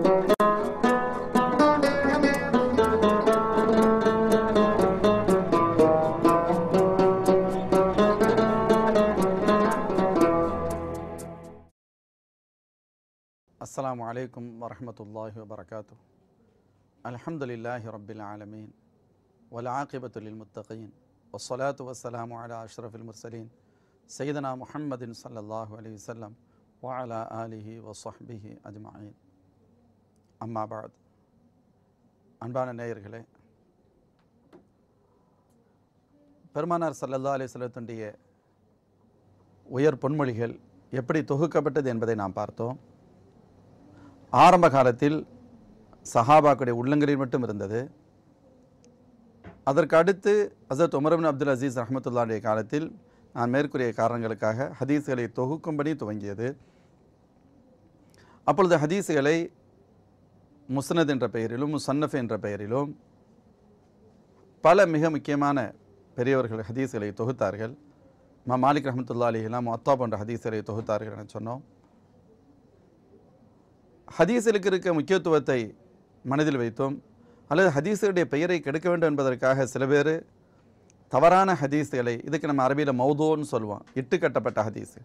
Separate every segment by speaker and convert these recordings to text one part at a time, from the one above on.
Speaker 1: السلام عليكم ورحمة الله وبركاته الحمد لله رب العالمين والعاقبة للمتقين والصلاة والسلام على أشرف المرسلين سيدنا محمد صلى الله عليه وسلم وعلى آله وصحبه أجمعين أما بعد அன்பான நேயர்களே பெருமானார் சல்லல்லா அலிஸ்லத்துடைய உயர் பொன்மொழிகள் எப்படி தொகுக்கப்பட்டது என்பதை நாம் பார்த்தோம் ஆரம்ப காலத்தில் சஹாபாக்குடைய உள்ளங்களில் மட்டும் இருந்தது அதற்கு அடுத்து ஹசரத் உமர்பின் அப்துல் அசீஸ் ரஹமத்துல்லாவுடைய காலத்தில் நான் மேற்கூறிய காரணங்களுக்காக ஹதீஸ்களை தொகுக்கும்படி துவங்கியது அப்பொழுது ஹதீஸ்களை முஸ்னத் என்ற பெயரிலும் முசன்னஃப் என்ற பெயரிலும் பல மிக முக்கியமான பெரியவர்கள் ஹதீஸ்களை தொகுத்தார்கள் மா மாலிக் ரஹமத்துல்லா அலிஹலாம் அத்தா போன்ற ஹதீஸ்களை தொகுத்தார்கள் என சொன்னோம் ஹதீஸுக்கு இருக்க முக்கியத்துவத்தை மனதில் வைத்தோம் அல்லது ஹதீஸுடைய பெயரை கெடுக்க வேண்டும் என்பதற்காக சில பேர் தவறான ஹதீஸுகளை இதுக்கு நம்ம அரபியில் மௌதோன்னு சொல்லுவோம் இட்டு கட்டப்பட்ட ஹதீஸு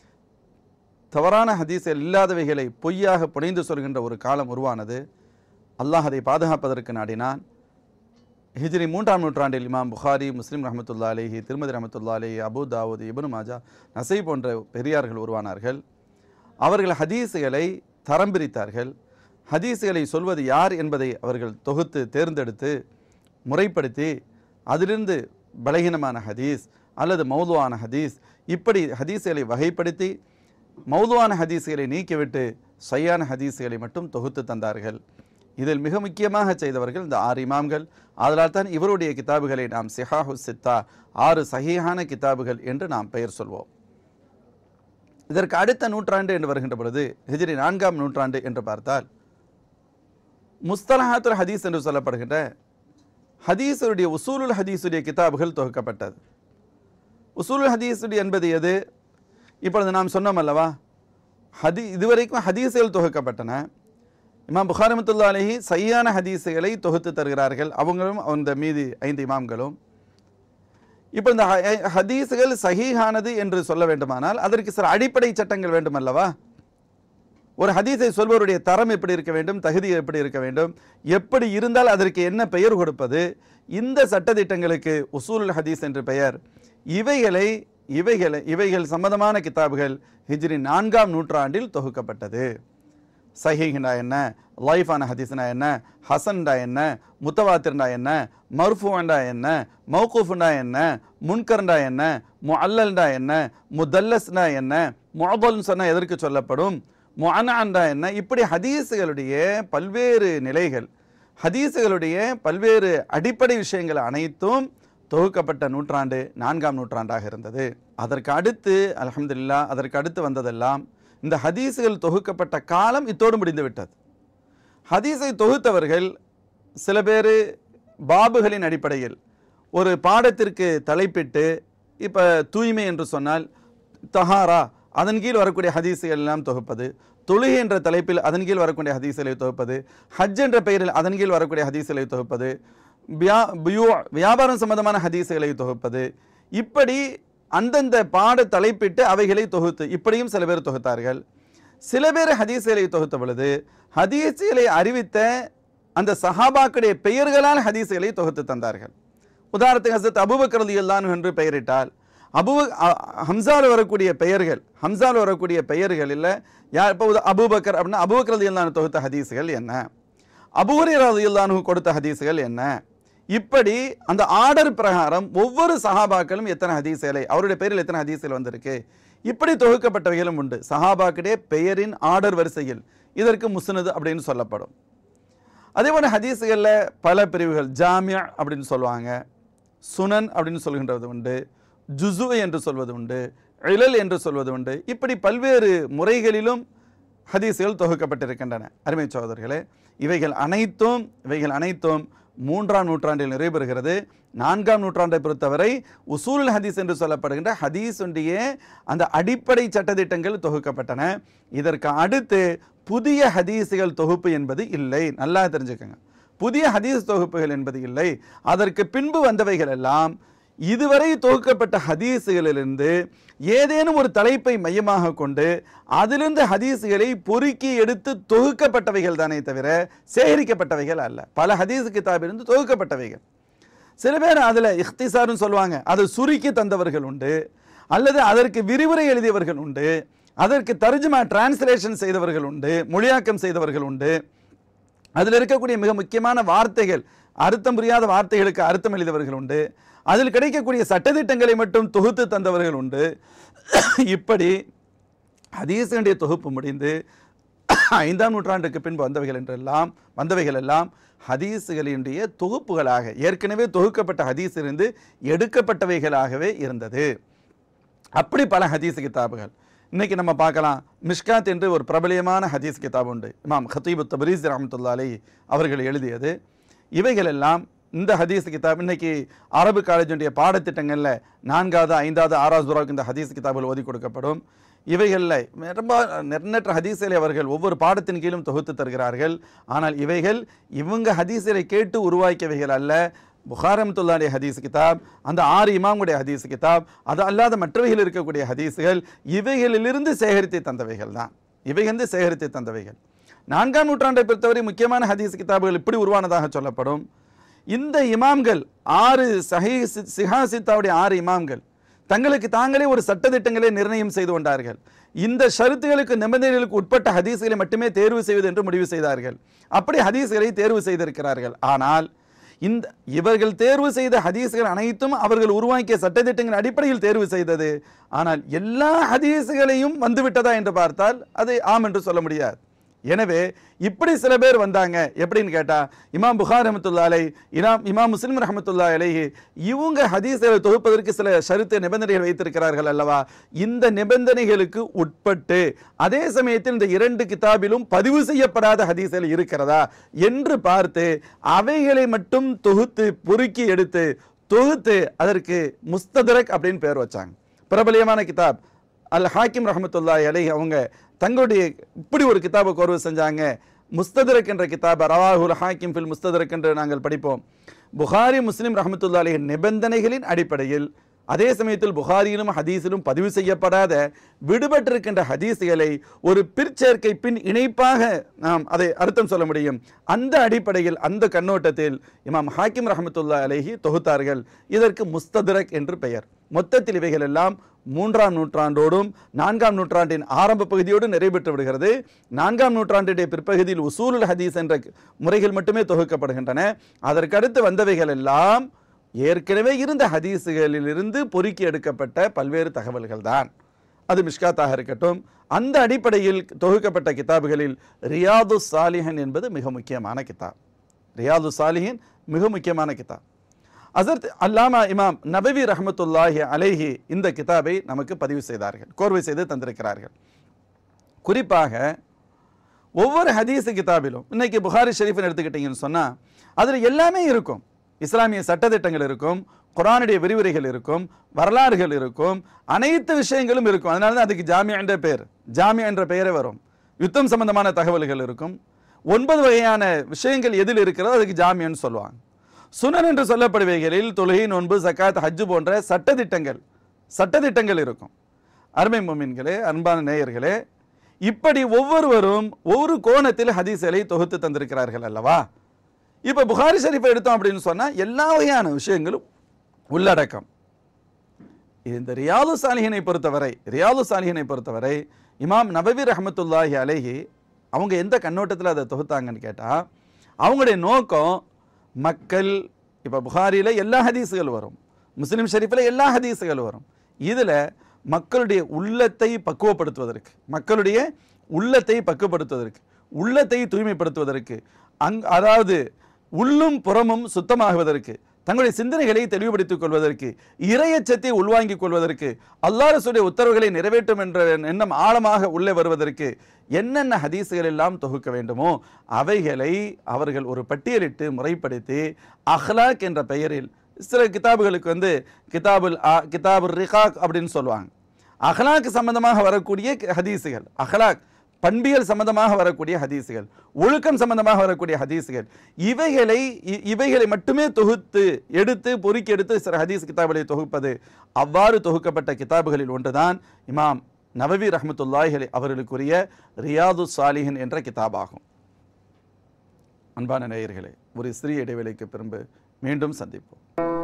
Speaker 1: தவறான ஹதீஸில் இல்லாதவைகளை பொய்யாக புனைந்து சொல்கின்ற ஒரு காலம் உருவானது அல்லாஹ் அதை பாதுகாப்பதற்கு நாடினான் ஹிஜ்ரி மூன்றாம் நூற்றாண்டில் இமாம் புகாரி முஸ்லீம் ரஹமத்துல்லா அலேஹி திருமதி ரஹமத்துல்லா அலேஹி அபு தாவூத் இபனு மாஜா நசை போன்ற பெரியார்கள் உருவானார்கள் அவர்கள் ஹதீஸுகளை தரம் பிரித்தார்கள் ஹதீஸுகளை சொல்வது யார் என்பதை அவர்கள் தொகுத்து தேர்ந்தெடுத்து முறைப்படுத்தி அதிலிருந்து பலகீனமான ஹதீஸ் அல்லது மௌதுவான ஹதீஸ் இப்படி ஹதீஸுகளை வகைப்படுத்தி மௌதுவான ஹதீஸுகளை நீக்கிவிட்டு சையான ஹதீஸுகளை மட்டும் தொகுத்து தந்தார்கள் இதில் மிக முக்கியமாக செய்தவர்கள் இந்த ஆறு இமாம்கள் அதனால் தான் இவருடைய கிதாபுகளை நாம் சிஹாஹு சித்தா ஆறு சஹீஹான கிதாபுகள் என்று நாம் பெயர் சொல்வோம் இதற்கு அடுத்த நூற்றாண்டு என்று வருகின்ற பொழுது ஹிஜ்ரி நான்காம் நூற்றாண்டு என்று பார்த்தால் முஸ்தலஹாத்துல் ஹதீஸ் என்று சொல்லப்படுகின்ற ஹதீஸுடைய உசூலுல் ஹதீஸுடைய கிதாபுகள் தொகுக்கப்பட்டது உசூலுல் ஹதீஸுடைய என்பது எது இப்பொழுது நாம் சொன்னோம் அல்லவா ஹதி இதுவரைக்கும் ஹதீஸுகள் தொகுக்கப்பட்டன இமாம் புகாரிமத்துல்லா அலஹி சையான ஹதீஸுகளை தொகுத்து தருகிறார்கள் அவங்களும் அந்த மீதி ஐந்து இமாம்களும் இப்போ இந்த ஹ- ஹதீஸுகள் சஹீஹானது என்று சொல்ல வேண்டுமானால் அதற்கு சில அடிப்படை சட்டங்கள் வேண்டும் அல்லவா ஒரு ஹதீஸை சொல்பவருடைய தரம் எப்படி இருக்க வேண்டும் தகுதி எப்படி இருக்க வேண்டும் எப்படி இருந்தால் அதற்கு என்ன பெயர் கொடுப்பது இந்த சட்டதிட்டங்களுக்கு உசூல் ஹதீஸ் என்று பெயர் இவைகளை இவைகளை இவைகள் சம்பந்தமான கிதாபுகள் ஹிஜ்ரி நான்காம் நூற்றாண்டில் தொகுக்கப்பட்டது சஹீஹ்னா என்ன லைஃபான ஹதீஸ்னா என்ன ஹசன்டா என்ன முத்தவாத்திர்டா என்ன மர்ஃபூண்டா என்ன மௌகூஃப்டா என்ன முன்கர்ண்டா என்ன முஅல்லல்டா என்ன முதல்லஸ்னா என்ன முஅதல்னு சொன்னால் எதற்கு சொல்லப்படும் முஅனாண்டா என்ன இப்படி ஹதீஸுகளுடைய பல்வேறு நிலைகள் ஹதீஸுகளுடைய பல்வேறு அடிப்படை விஷயங்கள் அனைத்தும் தொகுக்கப்பட்ட நூற்றாண்டு நான்காம் நூற்றாண்டாக இருந்தது அதற்கு அடுத்து அல்ஹம்துலில்லாஹ் அதற்கு அடுத்து வந்ததெல்லாம் இந்த ஹதீஸுகள் தொகுக்கப்பட்ட காலம் இத்தோடு முடிந்து விட்டது ஹதீஸை தொகுத்தவர்கள் சில பேர் பாபுகளின் அடிப்படையில் ஒரு பாடத்திற்கு தலைப்பிட்டு இப்போ தூய்மை என்று சொன்னால் தஹாரா அதன் கீழ் வரக்கூடிய ஹதீஸுகள் எல்லாம் தொகுப்பது தொழுகை என்ற தலைப்பில் அதன் கீழ் வரக்கூடிய ஹதீஸ்களை தொகுப்பது ஹஜ் என்ற பெயரில் அதன் கீழ் வரக்கூடிய ஹதீஸ்களை தொகுப்பது வியா பியூ- வியாபாரம் சம்பந்தமான ஹதீஸ்களை தொகுப்பது இப்படி அந்தந்த பாட தலைப்பிட்டு அவைகளை தொகுத்து இப்படியும் சில பேர் தொகுத்தார்கள் சில பேர் ஹதீஸ்களை தொகுத்த பொழுது ஹதீஸ்களை அறிவித்த அந்த சஹாபாக்களுடைய பெயர்களால் ஹதீஸ்களை தொகுத்து தந்தார்கள் உதாரணத்துக்கு ஹசரத் அபூபக்கர் ரலியல்லாஹு என்று பெயரிட்டால் அபு அ- ஹம்சாவில் வரக்கூடிய பெயர்கள் ஹம்சாவில் வரக்கூடிய பெயர்கள் இல்லை யார் இப்போ உதா- அபூபக்கர் அப்படின்னா அபூபக்கர் ரலியல்லாஹு தொகுத்த ஹதீஸ்கள் என்ன அபூரி ரலியல்லாஹு கொடுத்த ஹதீஸ்கள் என்ன இப்படி அந்த ஆர்டர் பிரகாரம் ஒவ்வொரு சஹாபாக்களும் எத்தனை ஹதீஸ்களை அவருடைய பெயரில் எத்தனை ஹதீஸ்கள் வந்திருக்கு இப்படி தொகுக்கப்பட்டவைகளும் உண்டு சஹாபாக்குடைய பெயரின் ஆர்டர் வரிசையில் இதற்கு முஸ்னது அப்படின்னு சொல்லப்படும் அதே போல ஹதீஸுகளில் பல பிரிவுகள் ஜாமியா அப்படின்னு சொல்லுவாங்க சுனன் அப்படின்னு சொல்கின்றது உண்டு ஜுசு என்று சொல்வது உண்டு இழல் என்று சொல்வது உண்டு இப்படி பல்வேறு முறைகளிலும் ஹதீஸுகள் தொகுக்கப்பட்டிருக்கின்றன அருமை சகோதரர்களே இவைகள் அனைத்தும் இவைகள் அனைத்தும் மூன்றாம் நூற்றாண்டில் நிறைவேறுகிறது நான்காம் நூற்றாண்டை பொறுத்தவரை உசூல் ஹதீஸ் என்று சொல்லப்படுகின்ற ஹதீஸுடைய அந்த அடிப்படை சட்டதிட்டங்கள் தொகுக்கப்பட்டன இதற்கு அடுத்து புதிய ஹதீஸுகள் தொகுப்பு என்பது இல்லை நல்லா தெரிஞ்சுக்கோங்க புதிய ஹதீஸ் தொகுப்புகள் என்பது இல்லை அதற்கு பின்பு வந்தவைகள் எல்லாம் இதுவரை தொகுக்கப்பட்ட ஹதீஸுகளிலிருந்து ஏதேனும் ஒரு தலைப்பை மையமாக கொண்டு அதிலிருந்து ஹதீஸுகளை பொறுக்கி எடுத்து தொகுக்கப்பட்டவைகள் தானே தவிர சேகரிக்கப்பட்டவைகள் அல்ல பல ஹதீஸ் கிதாபிலிருந்து தொகுக்கப்பட்டவைகள் சில பேர் அதில் இஃப்திசார்னு சொல்லுவாங்க அதை சுருக்கி தந்தவர்கள் உண்டு அல்லது அதற்கு விரிவுரை எழுதியவர்கள் உண்டு அதற்கு தர்ஜுமா டிரான்ஸ்லேஷன் செய்தவர்கள் உண்டு மொழியாக்கம் செய்தவர்கள் உண்டு அதில் இருக்கக்கூடிய மிக முக்கியமான வார்த்தைகள் அர்த்தம் புரியாத வார்த்தைகளுக்கு அர்த்தம் எழுதியவர்கள் உண்டு அதில் கிடைக்கக்கூடிய சட்டதிட்டங்களை மட்டும் தொகுத்து தந்தவர்கள் உண்டு இப்படி ஹதீஸுடைய தொகுப்பு முடிந்து ஐந்தாம் நூற்றாண்டுக்கு பின்பு வந்தவைகள் என்றெல்லாம் வந்தவைகள் எல்லாம் ஹதீஸுகளினுடைய தொகுப்புகளாக ஏற்கனவே தொகுக்கப்பட்ட ஹதீஸ் இருந்து எடுக்கப்பட்டவைகளாகவே இருந்தது அப்படி பல ஹதீஸ் கிதாபுகள் இன்னைக்கு நம்ம பார்க்கலாம் மிஷ்காத் என்று ஒரு பிரபலியமான ஹதீஸ் கிதாப் உண்டு இமாம் ஹத்தீபு தபரீஸ் ரஹமத்துல்லா அலை அவர்கள் எழுதியது இவைகள் எல்லாம் இந்த ஹதீஸ் கிதாப் இன்னைக்கு அரபு காலேஜுடைய பாடத்திட்டங்களில் நான்காவது ஐந்தாவது ஆறாவது சூறாவுக்கு இந்த ஹதீஸ் கிதாபுகள் ஓதி கொடுக்கப்படும் இவைகளில் ரொம்ப எண்ணற்ற ஹதீஸை அவர்கள் ஒவ்வொரு பாடத்தின் கீழும் தொகுத்து தருகிறார்கள் ஆனால் இவைகள் இவங்க ஹதீஸரை கேட்டு உருவாக்கியவைகள் அல்ல புகாரமத்துல்லாடைய ஹதீஸ் கிதாப் அந்த ஆறு இமாமுடைய ஹதீஸ் கிதாப் அது அல்லாத மற்றவைகள் இருக்கக்கூடிய ஹதீஸுகள் இவைகளிலிருந்து சேகரித்து தந்தவைகள் தான் இவைகளிருந்து சேகரித்து தந்தவைகள் நான்காம் நூற்றாண்டை பொறுத்தவரை முக்கியமான ஹதீஸ் கிதாபுகள் இப்படி உருவானதாக சொல்லப்படும் இந்த இமாம்கள் ஆறு சஹி சிஹாசித்தாவுடைய ஆறு இமாம்கள் தங்களுக்கு தாங்களே ஒரு சட்டதிட்டங்களை நிர்ணயம் செய்து கொண்டார்கள் இந்த ஷருத்துகளுக்கு நிபந்தனைகளுக்கு உட்பட்ட ஹதீஸ்களை மட்டுமே தேர்வு செய்வது என்று முடிவு செய்தார்கள் அப்படி ஹதீஸ்களை தேர்வு செய்திருக்கிறார்கள் ஆனால் இந்த இவர்கள் தேர்வு செய்த ஹதீஸ்கள் அனைத்தும் அவர்கள் உருவாக்கிய சட்டத்திட்டங்களின் அடிப்படையில் தேர்வு செய்தது ஆனால் எல்லா ஹதீஸ்களையும் வந்துவிட்டதா என்று பார்த்தால் அது ஆம் என்று சொல்ல முடியாது எனவே இப்படி சில பேர் வந்தாங்க எப்படின்னு கேட்டா இமாம் புகார் ரஹமத்துல்லா அலை இமாம் இமாம் முஸ்லிம் ரஹமத்துல்லா அலைஹி இவங்க ஹதீஸ்களை தொகுப்பதற்கு சில ஷருத்து நிபந்தனைகள் வைத்திருக்கிறார்கள் அல்லவா இந்த நிபந்தனைகளுக்கு உட்பட்டு அதே சமயத்தில் இந்த இரண்டு கிதாபிலும் பதிவு செய்யப்படாத ஹதீஸ்கள் இருக்கிறதா என்று பார்த்து அவைகளை மட்டும் தொகுத்து பொறுக்கி எடுத்து தொகுத்து அதற்கு முஸ்ததரக் அப்படின்னு பேர் வச்சாங்க பிரபலியமான கிதாப் அல் ஹாக்கிம் ரஹமத்துல்லாஹி அலைஹி அவங்க தங்களுடைய இப்படி ஒரு கிதாபை கோர்வு செஞ்சாங்க முஸ்ததரக் என்ற கிதாப் ரவாஹுல் ஹாக்கிம் ஃபில் முஸ்ததரக் என்று நாங்கள் படிப்போம் புகாரி முஸ்லிம் ரஹமத்துல்லா அலைஹி நிபந்தனைகளின் அடிப்படையில் அதே சமயத்தில் புகாரியிலும் ஹதீஸிலும் பதிவு செய்யப்படாத விடுபட்டிருக்கின்ற ஹதீஸுகளை ஒரு பிற்சேர்க்கை பின் இணைப்பாக நாம் அதை அர்த்தம் சொல்ல முடியும் அந்த அடிப்படையில் அந்த கண்ணோட்டத்தில் இமாம் ஹாக்கிம் ரஹமத்துல்லா அலைஹி தொகுத்தார்கள் இதற்கு முஸ்ததரக் என்று பெயர் மொத்தத்தில் இவைகள் எல்லாம் மூன்றாம் நூற்றாண்டோடும் நான்காம் நூற்றாண்டின் ஆரம்ப பகுதியோடு நிறைவேற்று விடுகிறது நான்காம் நூற்றாண்டுடைய பிற்பகுதியில் உசூலுல் ஹதீஸ் என்ற முறைகள் மட்டுமே தொகுக்கப்படுகின்றன அதற்கடுத்து வந்தவைகள் எல்லாம் ஏற்கனவே இருந்த ஹதீஸுகளிலிருந்து பொறுக்கி எடுக்கப்பட்ட பல்வேறு தகவல்கள் தான் அது மிஷ்காத்தாக இருக்கட்டும் அந்த அடிப்படையில் தொகுக்கப்பட்ட கிதாபுகளில் ரியாது சாலிஹன் என்பது மிக முக்கியமான கிதாப் ரியாது சாலிஹின் மிக முக்கியமான கிதாப் அசர்த் அல்லாமா இமாம் நபவி ரஹமத்துல்லாஹி அலைஹி இந்த கிதாபை நமக்கு பதிவு செய்தார்கள் கோர்வை செய்து தந்திருக்கிறார்கள் குறிப்பாக ஒவ்வொரு ஹதீஸ் கிதாபிலும் இன்னைக்கு புகாரி ஷெரீஃப்னு எடுத்துக்கிட்டீங்கன்னு சொன்னால் அதில் எல்லாமே இருக்கும் இஸ்லாமிய சட்டத்திட்டங்கள் இருக்கும் குரானுடைய விரிவுரைகள் இருக்கும் வரலாறுகள் இருக்கும் அனைத்து விஷயங்களும் இருக்கும் அதனால தான் அதுக்கு ஜாமியா என்ற பெயர் ஜாமியா என்ற பெயரே வரும் யுத்தம் சம்பந்தமான தகவல்கள் இருக்கும் ஒன்பது வகையான விஷயங்கள் எதில் இருக்கிறதோ அதுக்கு ஜாமியன்னு சொல்லுவாங்க சுனன் என்று சொல்லப்படுவைகளில் தொழுகை நோன்பு சக்காத் ஹஜ்ஜு போன்ற சட்டதிட்டங்கள் சட்டதிட்டங்கள் இருக்கும் அருமை மொமின்களே அன்பான நேயர்களே இப்படி ஒவ்வொருவரும் ஒவ்வொரு கோணத்தில் ஹதீஸ்களை தொகுத்து தந்திருக்கிறார்கள் அல்லவா இப்போ புகாரி ஷரீஃபை எடுத்தோம் அப்படின்னு சொன்னால் எல்லா வகையான விஷயங்களும் உள்ளடக்கம் இந்த ரியாது சாலிஹினை பொறுத்தவரை ரியாது சாலிஹினை பொறுத்தவரை இமாம் நபவி ரஹமத்துல்லாஹி அலைஹி அவங்க எந்த கண்ணோட்டத்தில் அதை தொகுத்தாங்கன்னு கேட்டால் அவங்களுடைய நோக்கம் மக்கள் இப்போ புகாரியில் எல்லா ஹதீஸுகள் வரும் முஸ்லீம் ஷரீஃபில் எல்லா ஹதீஸுகள் வரும் இதில் மக்களுடைய உள்ளத்தை பக்குவப்படுத்துவதற்கு மக்களுடைய உள்ளத்தை பக்குவப்படுத்துவதற்கு உள்ளத்தை தூய்மைப்படுத்துவதற்கு அங் அதாவது உள்ளும் புறமும் சுத்தமாகுவதற்கு தங்களுடைய சிந்தனைகளை தெளிவுபடுத்திக் கொள்வதற்கு இரையச்சத்தை உள்வாங்கிக் கொள்வதற்கு அல்லாஹ் ரசூலுடைய உத்தரவுகளை நிறைவேற்றும் என்ற எண்ணம் ஆழமாக உள்ளே வருவதற்கு என்னென்ன ஹதீஸுகள் எல்லாம் தொகுக்க வேண்டுமோ அவைகளை அவர்கள் ஒரு பட்டியலிட்டு முறைப்படுத்தி அஹ்லாக் என்ற பெயரில் சில கிதாபுகளுக்கு வந்து கிதாபுல் அ- கிதாபுல் ரிகாக் அப்படின்னு சொல்லுவாங்க அஹ்லாக் சம்பந்தமாக வரக்கூடிய ஹதீஸுகள் அஹ்லாக் பண்பியல் சம்பந்தமாக வரக்கூடிய ஹதீஸுகள் ஒழுக்கம் சம்பந்தமாக வரக்கூடிய ஹதீஸுகள் இவைகளை இ- இவைகளை மட்டுமே தொகுத்து எடுத்து பொறுக்கி எடுத்து சில ஹதீஸ் கிதாபுகளை தொகுப்பது அவ்வாறு தொகுக்கப்பட்ட கிதாபுகளில் ஒன்றுதான் இமாம் நவவி ரஹமத்துல்லாஹி அவர்களுக்குரிய ரியாது சாலிஹின் என்ற கிதாபாகும் அன்பான நேயர்களே ஒரு சிறிய இடைவேளைக்கு பிறகு மீண்டும் சந்திப்போம்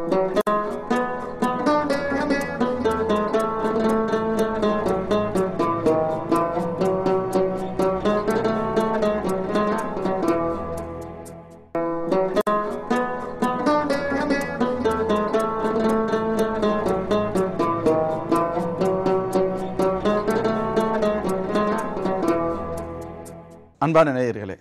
Speaker 1: அன்பான நேயர்களே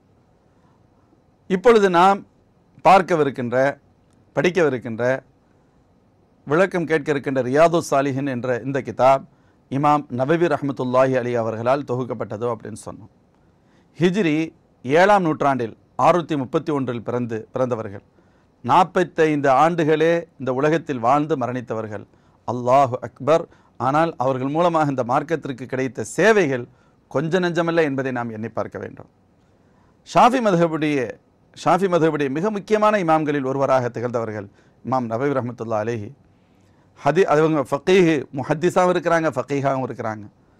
Speaker 1: இப்பொழுது நாம் பார்க்கவிருக்கின்ற படிக்கவிருக்கின்ற விளக்கம் கேட்க இருக்கின்ற ரியாது சாலிஹின் என்ற இந்த கிதாப் இமாம் நபவி ரஹமத்துல்லாஹி அலி அவர்களால் தொகுக்கப்பட்டதோ அப்படின்னு சொன்னோம் ஹிஜ்ரி ஏழாம் நூற்றாண்டில் ஆறுநூற்றி முப்பத்தி ஒன்றில் பிறந்து பிறந்தவர்கள் நாற்பத்தைந்து ஆண்டுகளே இந்த உலகத்தில் வாழ்ந்து மரணித்தவர்கள் அல்லாஹு அக்பர் ஆனால் அவர்கள் மூலமாக இந்த மார்க்கத்திற்கு கிடைத்த சேவைகள் கொஞ்ச நெஞ்சமல்ல என்பதை நாம் எண்ணி பார்க்க வேண்டும் ஷாஃபி மதுஹபுடைய ஷாஃபி மதுஹபுடைய மிக முக்கியமான இமாம்களில் ஒருவராக திகழ்ந்தவர்கள் இமாம் நபி ரஹமத்துல்லா அலேஹி ஹதி அவங்க ஃபக்கீஹு முஹத்திஸாகவும் இருக்கிறாங்க ஃபக்கீஹாகவும் இருக்கிறாங்க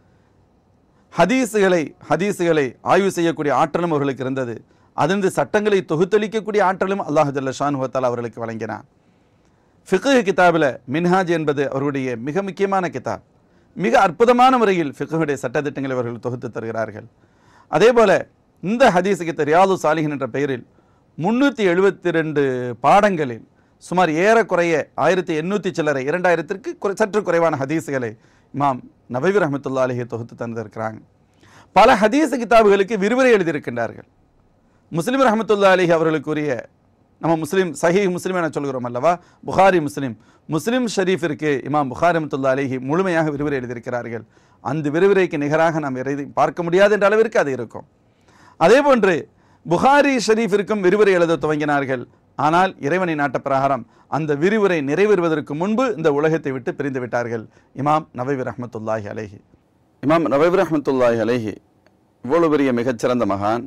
Speaker 1: ஹதீஸுகளை ஹதீஸுகளை ஆய்வு செய்யக்கூடிய ஆற்றலும் அவர்களுக்கு இருந்தது அதிலிருந்து சட்டங்களை தொகுத்தளிக்கக்கூடிய ஆற்றலும் அல்லாஹ் ஜல்ல ஷானுவத்தால் அவர்களுக்கு வழங்கினான் ஃபிqh கிதாபில் மின்ஹாஜ் என்பது அவருடைய மிக முக்கியமான கிதாப் மிக அற்புதமான முறையில் ஃபிqhuடைய சட்டத்திட்டங்களை அவர்கள் தொகுத்து தருகிறார்கள் அதே போல இந்த ஹதீஸ் கித்த ரியாது சாலிஹின் என்ற பெயரில் முன்னூற்றி எழுபத்தி ரெண்டு பாடங்களில் சுமார் ஏறக்குறைய ஆயிரத்தி எண்ணூற்றி சில்லறை இரண்டாயிரத்திற்கு குறை- சற்று குறைவான ஹதீஸுகளை இமாம் நபவி ரஹமத்துல்லா அலிஹி தொகுத்து தந்திருக்கிறாங்க பல ஹதீஸ் கிதாபுகளுக்கு விரிவுரை எழுதியிருக்கின்றார்கள் முஸ்லிம் ரஹமத்துல்லா அலிஹி அவர்களுக்குரிய நம்ம முஸ்லீம் சஹீஹ் முஸ்லீம் என சொல்கிறோம் அல்லவா புகாரி முஸ்லீம் முஸ்லிம் ஷரீஃபிற்கு இமாம் புகாரி ரஹமத்துல்லா அலிஹி முழுமையாக விரிவுரை எழுதியிருக்கிறார்கள் அந்த விரிவுரைக்கு நிகராக நாம் எதை பார்க்க முடியாது என்ற அளவிற்கு அது இருக்கும் அதே போன்று புகாரி ஷரீஃபிற்கும் விரிவுரை எழுத துவங்கினார்கள் ஆனால் இறைவனை நாட்ட பிரகாரம் அந்த விரிவுரை நிறைவேறுவதற்கு முன்பு இந்த உலகத்தை விட்டு பிரிந்து விட்டார்கள் இமாம் நபவி ரஹமத்துல்லாஹி அலைஹி இமாம் நபவி ரஹமத்துல்லாஹி அலைஹி இவ்வளவு பெரிய மிகச்சிறந்த மகான்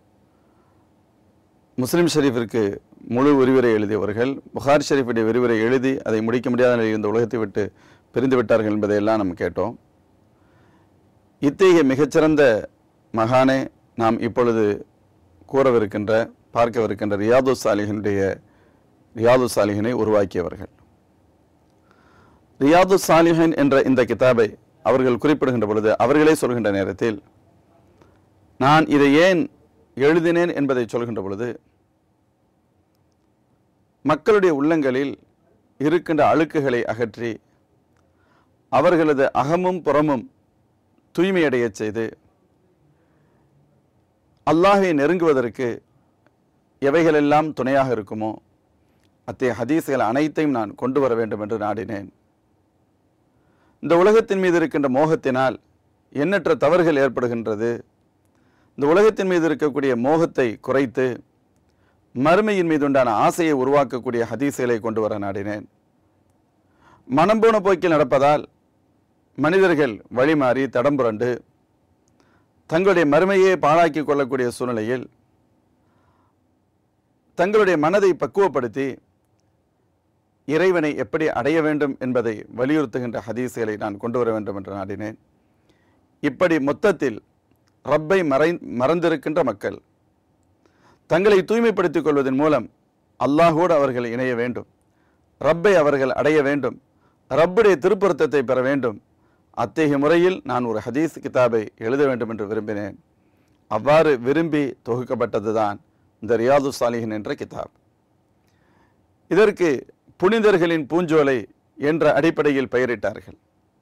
Speaker 1: முஸ்லிம் ஷரீஃபிற்கு முழு விரிவுரை எழுதியவர்கள் புகார் ஷரீஃபுடைய விரிவுரை எழுதி அதை முடிக்க முடியாத நிலையில் இந்த உலகத்தை விட்டு பிரிந்து விட்டார்கள் என்பதையெல்லாம் நாம் கேட்டோம் இத்தகைய மிகச்சிறந்த மகானே நாம் இப்பொழுது கூறவிருக்கின்ற பார்க்கவிருக்கின்ற ரியாது சாலிஹனுடைய ரியாது சாலிஹனை உருவாக்கியவர்கள் ரியாது சாலிஹன் என்ற இந்த கிதாபை அவர்கள் குறிப்பிடுகின்ற பொழுது அவர்களே சொல்கின்ற நேரத்தில் நான் இதை ஏன் எழுதினேன் என்பதை சொல்கின்ற பொழுது மக்களுடைய உள்ளங்களில் இருக்கின்ற அழுக்குகளை அகற்றி அவர்களது அகமும் புறமும் தூய்மையடையச் செய்து அல்லாஹை நெருங்குவதற்கு எவைகளெல்லாம் துணையாக இருக்குமோ அத்தகைய ஹதீஸ்கள் அனைத்தையும் நான் கொண்டு வர வேண்டும் என்று நாடினேன் இந்த உலகத்தின் மீது இருக்கின்ற மோகத்தினால் எண்ணற்ற தவறுகள் ஏற்படுகின்றது இந்த உலகத்தின் மீது இருக்கக்கூடிய மோகத்தை குறைத்து மறுமையின் மீது உண்டான ஆசையை உருவாக்கக்கூடிய ஹதீஸ்களை கொண்டு வர நாடினேன் மனம் போன போக்கில் நடப்பதால் மனிதர்கள் வழிமாறி தடம்புரண்டு தங்களுடைய மறுமையை பாழாக்கிக் கொள்ளக்கூடிய சூழ்நிலையில் தங்களுடைய மனதை பக்குவப்படுத்தி இறைவனை எப்படி அடைய வேண்டும் என்பதை வலியுறுத்துகின்ற ஹதீஸ்களை நான் கொண்டு வர வேண்டும் என்று நாடினேன் இப்படி மொத்தத்தில் ரப்பை மறை மறந்திருக்கின்ற மக்கள் தங்களை தூய்மைப்படுத்திக் கொள்வதன் மூலம் அல்லாஹோடு அவர்கள் இணைய வேண்டும் ரப்பை அவர்கள் அடைய வேண்டும் ரப்புடைய திருப்பொருத்தத்தை பெற வேண்டும் அத்தகைய முறையில் நான் ஒரு ஹதீஸ் கிதாபை எழுத வேண்டும் என்று விரும்பினேன் அவ்வாறு விரும்பி தொகுக்கப்பட்டதுதான் இந்த ரியாது சாலிஹின் என்ற கிதாப் இதற்கு புனிதர்களின் பூஞ்சோலை என்ற அடிப்படையில் பெயரிட்டார்கள்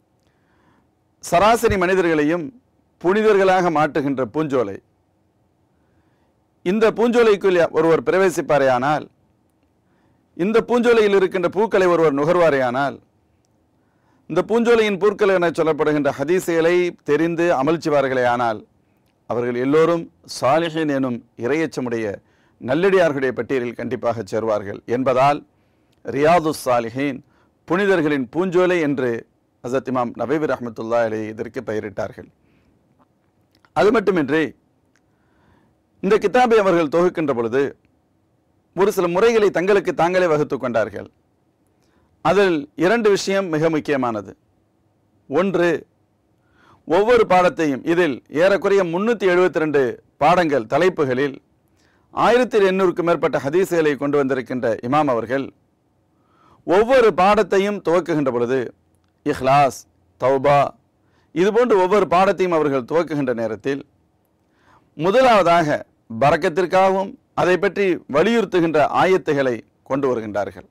Speaker 1: சராசரி மனிதர்களையும் புனிதர்களாக மாற்றுகின்ற பூஞ்சோலை இந்த பூஞ்சோலைக்குள் ஒருவர் பிரவேசிப்பாரேயானால் இந்த பூஞ்சோலையில் இருக்கின்ற பூக்களை ஒருவர் நுகர்வாரேயானால் இந்த பூஞ்சோலையின் பூக்கள் என சொல்லப்படுகின்ற ஹதீசுகளை தெரிந்து அமல் செய்வார்களே ஆனால் அவர்கள் எல்லோரும் சாலிஹின் எனும் இரையச்சமுடைய நல்லடியார்களுடைய பட்டியலில் கண்டிப்பாக சேருவார்கள் என்பதால் ரியாது சாலிஹின் புனிதர்களின் பூஞ்சோலை என்று ஹசரத் இமாம் நபீபி ரஹமத்துல்லா அலி இதற்கு பெயரிட்டார்கள் அது மட்டுமின்றி இந்த கிதாபை அவர்கள் தொகுக்கின்ற பொழுது ஒரு சில முறைகளை தங்களுக்கு தாங்களே வகுத்து கொண்டார்கள் அதில் இரண்டு விஷயம் மிக முக்கியமானது ஒன்று ஒவ்வொரு பாடத்தையும் இதில் ஏறக்குறைய முன்னூற்றி எழுபத்தி ரெண்டு பாடங்கள் தலைப்புகளில் ஆயிரத்தி எண்ணூறுக்கும் மேற்பட்ட ஹதீசுகளை கொண்டு வந்திருக்கின்ற இமாம் அவர்கள் ஒவ்வொரு பாடத்தையும் துவக்குகின்ற பொழுது இஹ்லாஸ் தௌபா இதுபோன்று ஒவ்வொரு பாடத்தையும் அவர்கள் துவக்குகின்ற நேரத்தில் முதலாவதாக பறக்கத்திற்காகவும் அதை பற்றி வலியுறுத்துகின்ற ஆயத்துகளை கொண்டு வருகின்றார்கள்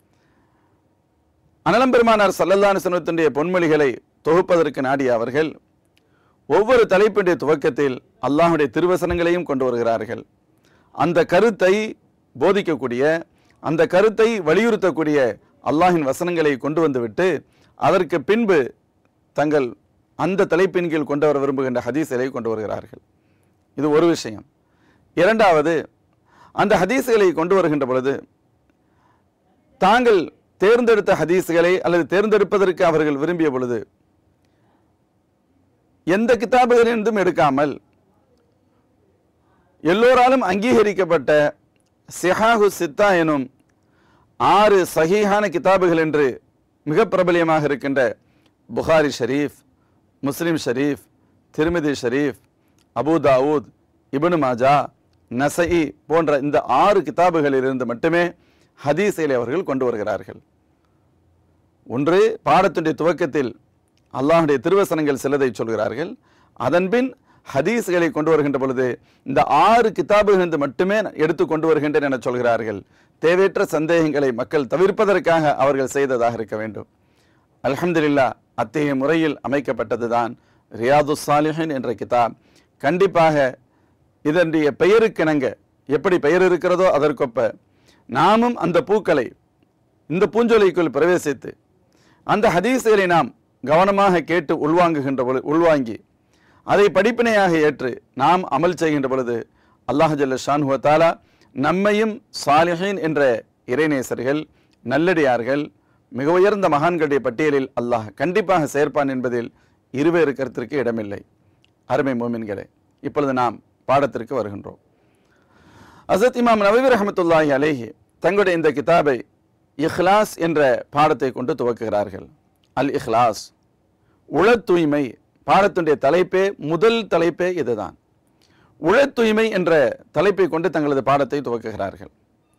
Speaker 1: அனலம் பெருமானார் சல்லல்லான சனத்தினுடைய பொன்மொழிகளை தொகுப்பதற்கு நாடிய அவர்கள் ஒவ்வொரு தலைப்பினுடைய துவக்கத்தில் அல்லாஹுடைய திருவசனங்களையும் கொண்டு வருகிறார்கள் அந்த கருத்தை போதிக்கக்கூடிய அந்த கருத்தை வலியுறுத்தக்கூடிய அல்லாஹின் வசனங்களை கொண்டு வந்துவிட்டு அதற்கு பின்பு தங்கள் அந்த தலைப்பின் கீழ் கொண்டு வர விரும்புகின்ற ஹதீஸ்களை கொண்டு வருகிறார்கள் இது ஒரு விஷயம் இரண்டாவது அந்த ஹதீஸ்களை கொண்டு வருகின்ற பொழுது தாங்கள் தேர்ந்தெடுத்த ஹதீஸ்களை அல்லது தேர்ந்தெடுப்பதற்கு அவர்கள் விரும்பிய பொழுது எந்த கிதாபுகளிலிருந்தும் எடுக்காமல் எல்லோராலும் அங்கீகரிக்கப்பட்ட சிஹாஹு சித்தா எனும் ஆறு சஹீஹான கிதாபுகள் என்று மிக பிரபலியமாக இருக்கின்ற புகாரி ஷரீஃப் முஸ்லிம் ஷரீஃப் திருமிதி ஷரீஃப் அபு தாவூத் இப்னு மாஜா நசஇ போன்ற இந்த ஆறு கிதாபுகளிலிருந்து மட்டுமே ஹதீஸை அவர்கள் கொண்டு வருகிறார்கள் ஒன்று பாடத்துடைய துவக்கத்தில் அல்லாஹுடைய திருவசனங்கள் சிலதை சொல்கிறார்கள் அதன்பின் ஹதீஸ்களை கொண்டு வருகின்ற பொழுது இந்த ஆறு கிதாபுகளிலிருந்து மட்டுமே எடுத்து கொண்டு வருகின்றேன் என சொல்கிறார்கள் தேவையற்ற சந்தேகங்களை மக்கள் தவிர்ப்பதற்காக அவர்கள் செய்ததாக இருக்க வேண்டும் அல்ஹம்துலில்லா அத்தகைய முறையில் அமைக்கப்பட்டதுதான் ரியாது சாலிஹின் என்ற கிதாப் கண்டிப்பாக இதனுடைய பெயருக்கிணங்க எப்படி பெயர் இருக்கிறதோ அதற்கொப்ப நாமும் அந்த பூக்களை இந்த பூஞ்சோலைக்குள் பிரவேசித்து அந்த ஹதீஸ்களை நாம் கவனமாக கேட்டு உள்வாங்குகின்ற பொழுது உள்வாங்கி அதை படிப்பினையாக ஏற்று நாம் அமல் செய்கின்ற பொழுது அல்லாஹ் ஜல்ல ஷான்ஹுவ தாலா நம்மையும் சாலிஹீன் என்ற இறைநேசர்கள் நல்லடியார்கள் மிக உயர்ந்த மகான்களுடைய பட்டியலில் அல்லாஹ் கண்டிப்பாக சேர்ப்பான் என்பதில் இருவேறு கருத்திற்கு இடமில்லை அருமை மோமின்களே இப்பொழுது நாம் பாடத்திற்கு வருகின்றோம் அசத் இமாம் நவீர் ரஹமத்துல்லாஹி அலேஹி தங்களுடைய இந்த கிதாபை இஹ்லாஸ் என்ற பாடத்தை கொண்டு துவக்குகிறார்கள் அல் இஹ்லாஸ் உள தூய்மை பாடத்துடைய தலைப்பே முதல் தலைப்பே இதுதான் உள தூய்மை என்ற தலைப்பை கொண்டு தங்களது பாடத்தை துவக்குகிறார்கள்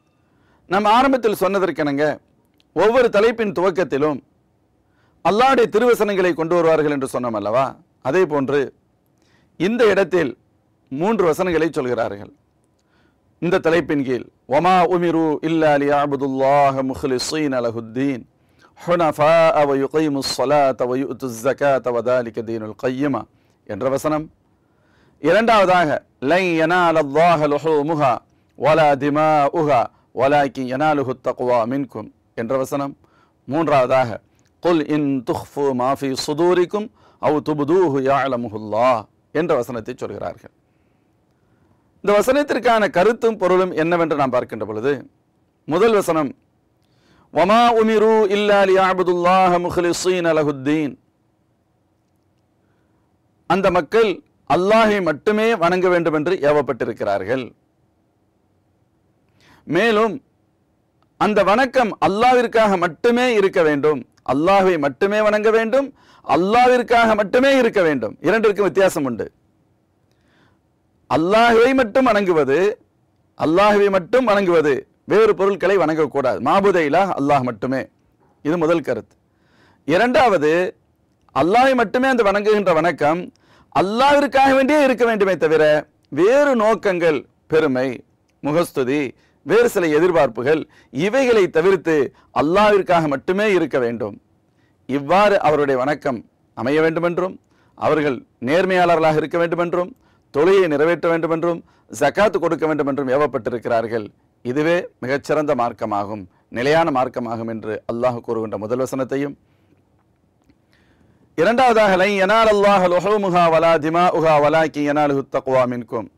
Speaker 1: நாம் ஆரம்பத்தில் சொன்னதற்கெனங்க ஒவ்வொரு தலைப்பின் துவக்கத்திலும் அல்லாஹ்வுடைய திருவசனங்களை கொண்டு வருவார்கள் என்று சொன்னோம் அல்லவா அதே போன்று இந்த இடத்தில் மூன்று வசனங்களை சொல்கிறார்கள் இந்த தலைப்பின் கீழ் ஒமா உமிரு இல்லா லியஅபுதுல்லாஹ முஹ்லிஸீன லஹுத்தீன் ஹுனஃபாஅ வ யுகீமுஸ் ஸலாத்த வ யு'துஸ் ஸகாத்த வ தாலிக தீனுல் கய்யிமா என்ற வசனம் இரண்டாவதாக லை யனால அல்லாஹ லுஹூமுஹா வலா திமாஉஹா வலாக்கின் யனாலுஹு தக்வா மின்கும் என்ற வசனம் மூன்றாவதாக குல் இன் துஹ்ஃபு மா ஃபீ சுதூரிக்கும் அவ் துப்தூஹு யஅலமுஹுல்லாஹ் என்ற வசனத்தை சொல்கிறார்கள் இந்த வசனத்திற்கான கருத்தும் பொருளும் என்னவென்று நாம் பார்க்கின்ற பொழுது முதல் வசனம் வமா உமிரு இல்லா லியஅபுதுல்லாஹ முஹ்லிஸீன லஹுத்தீன் அந்த மக்கள் அல்லாஹை மட்டுமே வணங்க வேண்டும் என்று ஏவப்பட்டிருக்கிறார்கள் மேலும் அந்த வணக்கம் அல்லாவிற்காக மட்டுமே இருக்க வேண்டும் அல்லாஹ்வை மட்டுமே வணங்க வேண்டும் அல்லாவிற்காக மட்டுமே இருக்க வேண்டும் இரண்டிற்கும் வித்தியாசம் உண்டு அல்லாஹ்வை மட்டும் வணங்குவது அல்லாஹ்வை மட்டும் வணங்குவது வேறு பொருட்களை வணங்கக்கூடாது மாபுதைலா அல்லாஹ் மட்டுமே இது முதல் கருத்து இரண்டாவது அல்லாஹை மட்டுமே அந்த வணங்குகின்ற வணக்கம் அல்லாவிற்காக வேண்டியே இருக்க வேண்டுமே தவிர வேறு நோக்கங்கள் பெருமை முகஸ்துதி வேறு சில எதிர்பார்ப்புகள் இவைகளை தவிர்த்து அல்லாவிற்காக மட்டுமே இருக்க வேண்டும் இவ்வாறு அவருடைய வணக்கம் அமைய வேண்டுமென்றும் அவர்கள் நேர்மையாளர்களாக இருக்க வேண்டுமென்றும் தொழுகையை நிறைவேற்ற வேண்டும் என்றும் ஜக்காத்து கொடுக்க வேண்டும் என்றும் ஏவப்பட்டிருக்கிறார்கள் இதுவே மிகச்சிறந்த மார்க்கமாகும் நிலையான மார்க்கமாகும் என்று அல்லாஹ் கூறுகின்ற முதல் வசனத்தையும் இரண்டாவதாக லை யனால் அல்லாஹ் லுஹூமுஹா வலா திமாஉஹா வலாக்கி யனாலுஹு தக்வா மின்கும்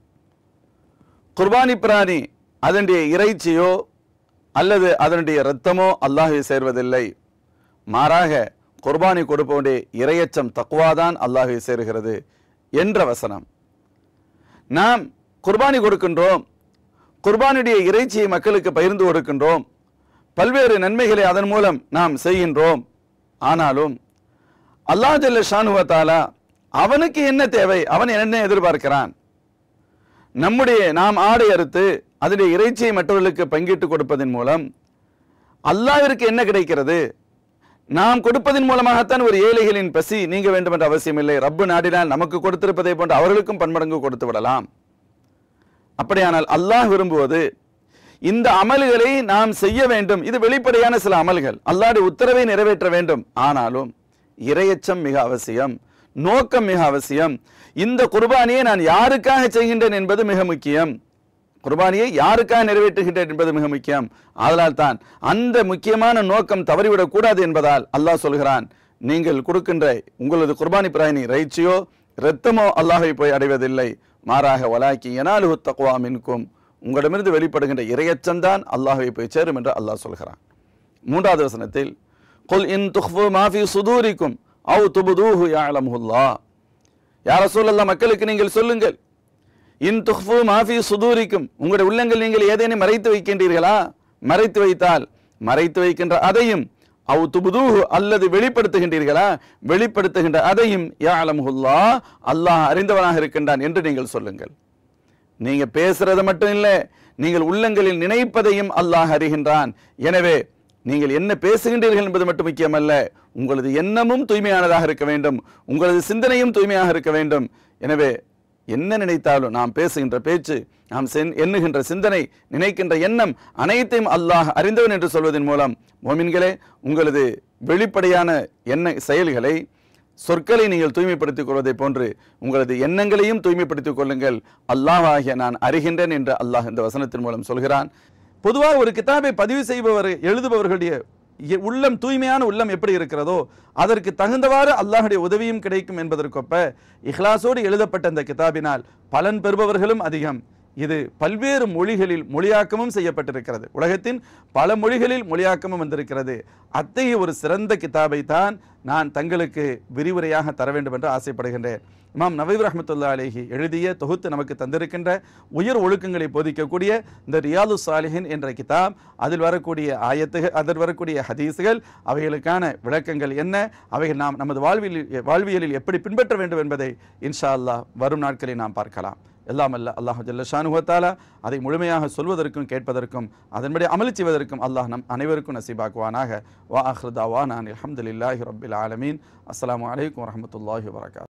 Speaker 1: குர்பானி பிராணி அதனுடைய இறைச்சியோ அல்லது அதனுடைய இரத்தமோ அல்லாஹை சேர்வதில்லை மாறாக குர்பானி கொடுப்பவனுடைய இரையச்சம் தக்குவாதான் அல்லாஹை சேருகிறது என்ற வசனம் நாம் குர்பானி கொடுக்கின்றோம் குர்பானுடைய இறைச்சியை மக்களுக்கு பகிர்ந்து கொடுக்கின்றோம் பல்வேறு நன்மைகளை அதன் மூலம் நாம் செய்கின்றோம் ஆனாலும் அல்லாஹ் ஜல்ல ஷானுவத்தாலா அவனுக்கு என்ன தேவை அவன் என்ன எதிர்பார்க்கிறான் நம்முடைய நாம் ஆடை அறுத்து அதனுடைய இறைச்சியை மற்றவர்களுக்கு பங்கிட்டு கொடுப்பதன் மூலம் அல்லாவிற்கு என்ன கிடைக்கிறது நாம் கொடுப்பதன் மூலமாகத்தான் ஒரு ஏழைகளின் பசி நீங்க வேண்டும் என்ற அவசியம் இல்லை ரப்பு நாடினால் நமக்கு கொடுத்திருப்பதை போன்று அவர்களுக்கும் பன்மடங்கு கொடுத்து விடலாம் அப்படியானால் அல்லாஹ் விரும்புவது இந்த அமல்களை நாம் செய்ய வேண்டும் இது வெளிப்படையான சில அமல்கள் அல்லாஹ்வுடைய உத்தரவை நிறைவேற்ற வேண்டும் ஆனாலும் இரையச்சம் மிக அவசியம் நோக்கம் மிக அவசியம் இந்த குர்பானியை நான் யாருக்காக செய்கின்றேன் என்பது மிக முக்கியம் குர்பானியை யாருக்காக நிறைவேற்றுகின்றேன் என்பது மிக முக்கியம் ஆதலால் தான் அந்த முக்கியமான நோக்கம் தவறிவிடக் கூடாது என்பதால் அல்லாஹ் சொல்கிறான் நீங்கள் கொடுக்கின்ற உங்களது குர்பானி பிராணி ரைச்சியோ இரத்தமோ அல்லாஹை போய் அடைவதில்லை மாறாக வலாக்கி எனாலு தக்குவா மின்கும் உங்களிடமிருந்து வெளிப்படுகின்ற இரையச்சம்தான் அல்லாஹை போய் சேரும் என்று அல்லாஹ் சொல்கிறான் மூன்றாவது வசனத்தில் குல் இன் துஹ்ஃபு மாஃபி சுதூரிக்கும் அவு துபுதூஹு யாலமுல்லா யார சொல்லல்லா மக்களுக்கு நீங்கள் சொல்லுங்கள் இன் துஹ்ஃபு மாஃபி சுதூரிக்கும் உங்களுடைய உள்ளங்கள் நீங்கள் ஏதேனும் மறைத்து வைக்கின்றீர்களா மறைத்து வைத்தால் மறைத்து வைக்கின்ற அதையும் அவு துபுதூஹு அல்லது வெளிப்படுத்துகின்றீர்களா வெளிப்படுத்துகின்ற அதையும் யாலமுல்லா அல்லாஹ் அறிந்தவனாக இருக்கின்றான் என்று நீங்கள் சொல்லுங்கள் நீங்க பேசுறது மட்டும் இல்லை நீங்கள் உள்ளங்களில் நினைப்பதையும் அல்லாஹ் அறிகின்றான் எனவே நீங்கள் என்ன பேசுகின்றீர்கள் என்பது மட்டும் முக்கியமல்ல உங்களது எண்ணமும் தூய்மையானதாக இருக்க வேண்டும் உங்களது சிந்தனையும் தூய்மையாக இருக்க வேண்டும் எனவே என்ன நினைத்தாலும் நாம் பேசுகின்ற பேச்சு நாம் சென்- எண்ணுகின்ற சிந்தனை நினைக்கின்ற எண்ணம் அனைத்தையும் அல்லாஹ் அறிந்தவன் என்று சொல்வதன் மூலம் மோமின்களே உங்களது வெளிப்படையான எண்ண செயல்களை சொற்களை நீங்கள் தூய்மைப்படுத்திக் கொள்வதை போன்று உங்களது எண்ணங்களையும் தூய்மைப்படுத்திக் கொள்ளுங்கள் அல்லாஹ் நான் அறிகின்றேன் என்று அல்லாஹ் இந்த வசனத்தின் மூலம் சொல்கிறான் பொதுவாக ஒரு கிதாபை பதிவு செய்பவர் எழுதுபவர்களுடைய எ- உள்ளம் தூய்மையான உள்ளம் எப்படி இருக்கிறதோ அதற்கு தகுந்தவாறு அல்லாஹுடைய உதவியும் கிடைக்கும் என்பதற்கொப்ப இஹ்லாசோடு எழுதப்பட்ட இந்த கிதாபினால் பலன் பெறுபவர்களும் அதிகம் இது பல்வேறு மொழிகளில் மொழியாக்கமும் செய்யப்பட்டிருக்கிறது உலகத்தின் பல மொழிகளில் மொழியாக்கமும் வந்திருக்கிறது அத்தகைய ஒரு சிறந்த கிதாபை தான் நான் தங்களுக்கு விரிவுரையாக தர வேண்டும் என்று ஆசைப்படுகின்றேன் இமாம் நவீர் ரஹமத்துல்லா அலேஹி எழுதிய தொகுத்து நமக்கு தந்திருக்கின்ற உயர் ஒழுக்கங்களை போதிக்கக்கூடிய இந்த ரியாது சாலிஹின் என்ற கிதாப் அதில் வரக்கூடிய ஆயத்துகள் அதில் வரக்கூடிய ஹதீஸுகள் அவைகளுக்கான விளக்கங்கள் என்ன அவைகள் நாம் நமது வாழ்வியலில் வாழ்வியலில் எப்படி பின்பற்ற வேண்டும் என்பதை இன்ஷா அல்லாஹ் வரும் நாட்களில் நாம் பார்க்கலாம் எல்லாம் அல்ல அல்லாஹ் ஜல்ல ஷானுவத்தாலா அதை முழுமையாக சொல்வதற்கும் கேட்பதற்கும் அதன்படி அமல் செய்வதற்கும் அல்லாஹ் நம் அனைவருக்கும் நசீபாக்குவானாக வா அஹ்ரதாவா நான் அலமதுல்லாஹி ரபில் ஆலமீன் அஸ்ஸலாமு அலைக்கும் வரஹ்மத்துல்லாஹி வரகாத்